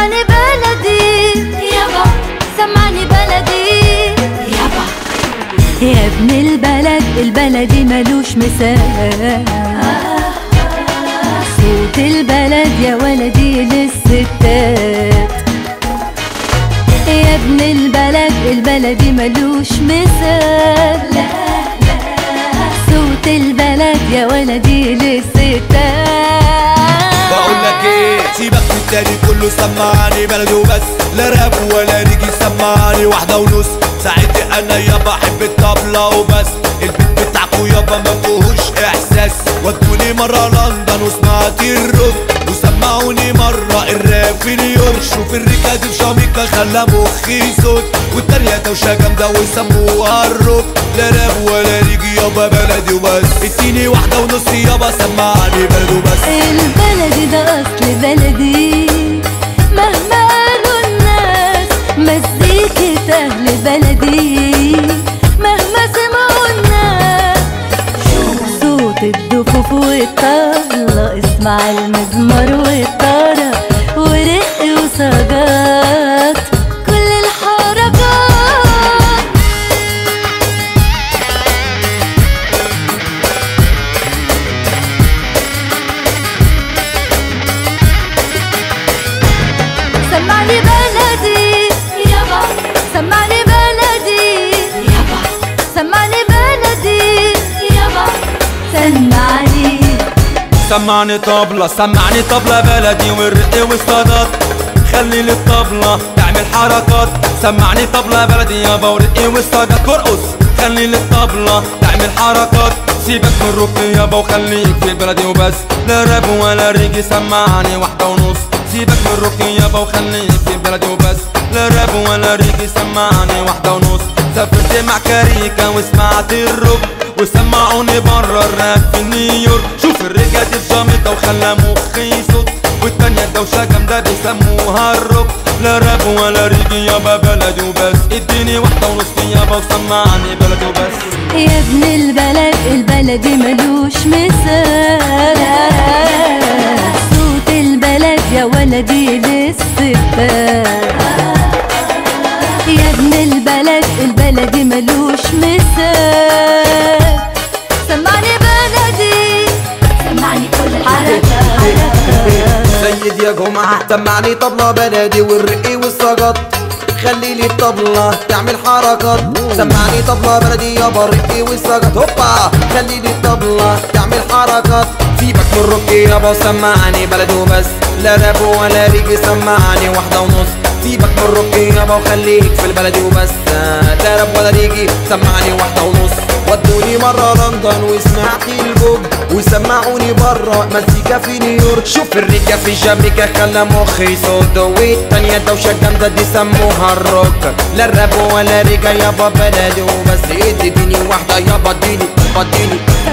سمعني بلدي يابا سمعني بلدي يابا يا ابن البلد البلدي ملوش مثال صوت البلد يا ولدي للستات يا ابن البلد البلدي ملوش مثال لا لا صوت البلد يا ولدي للستات بقول لك ايه سيبك من التاني كله سمعني بلدي وبس لا راب ولا ريجي سمعني واحدة ونص ساعتها انا يابا احب الطبلة وبس البيت بتاعكو يابا ما فيهوش احساس ودوني مرة لندن وسمعت الروك وسمعوني مرة الراب في نيويورك شوف الرجالة في جامايكا خلى مخي صوت والتانية دوشة جامدة ويسموها الروك لا راب ولا ريجي يابا بلدي وبس اديني واحدة ونص يابا سمعني بلدي وبس البلدي ده اصل بلدي مهما قالوا الناس مزيكة اهل بلدي مهما سمعوا الناس صوت الدفوف والطبلة اسمع المزمار والطرب ورق وسجات كل الحركات سمعني بلدي يابا سمعني بلدي يابا سمعني بلدي يابا سمعني سمعني طبلة سمعني طبلة بلدي والرق والصدات خلي للطبلة تعمل حركات سمعني طبلة بلدي يابا ورقي والصدات وارقص خلي للطبلة تعمل حركات سيبك من الرك يابا وخليك في بلدي وبس لا راب ولا ريجي سمعني واحدة ونص سيبك من الرك يابا وخليك في بلدي وبس لا راب ولا ريجي سمعني واحدة ونص سافرت مع كاريكا وسمعت الروك وسمعوني برا الراب في نيويورك شوف الرجال في جامايكا وخلى مخي صوت والتانية الدوشة جامدة بيسموها الروك لا راب ولا ريجي يابا بلدي وبس اديني واحدة ونص يابا وسمعني بلدي وبس يا ابن البلد البلدي ملوش مثال صوت البلد يا ولدي للستات يا ابن البلد البلدي ملوش مثال سمعني بلدي سمعني كل الحركات سيد يا جمعة سمعني طبلة بلدي والرقي والسجط خلي لي الطبلة تعمل حركات سمعني طبلة بلدي يابا الرقي والسجط هوبا خلي لي الطبلة تعمل حركات سيبك من الرقي يابا وسمعني بلدي وبس لا راب ولا ريجي سمعني واحدة ونص سيبك من الرقي يابا وخليك في البلدي وبس لا راب ولا ريجي سمعني واحدة ونص ودوني مرة لندن وسمعت البوب وسمعوني برا مزيكا في نيويورك شوف الرجا في جامايكا خلى مخي صوت والتانية دوشة جامدة دي سموها الروك لا الراب ولا رجا يابا بلدي وبس اديني واحدة يابا اديني اديني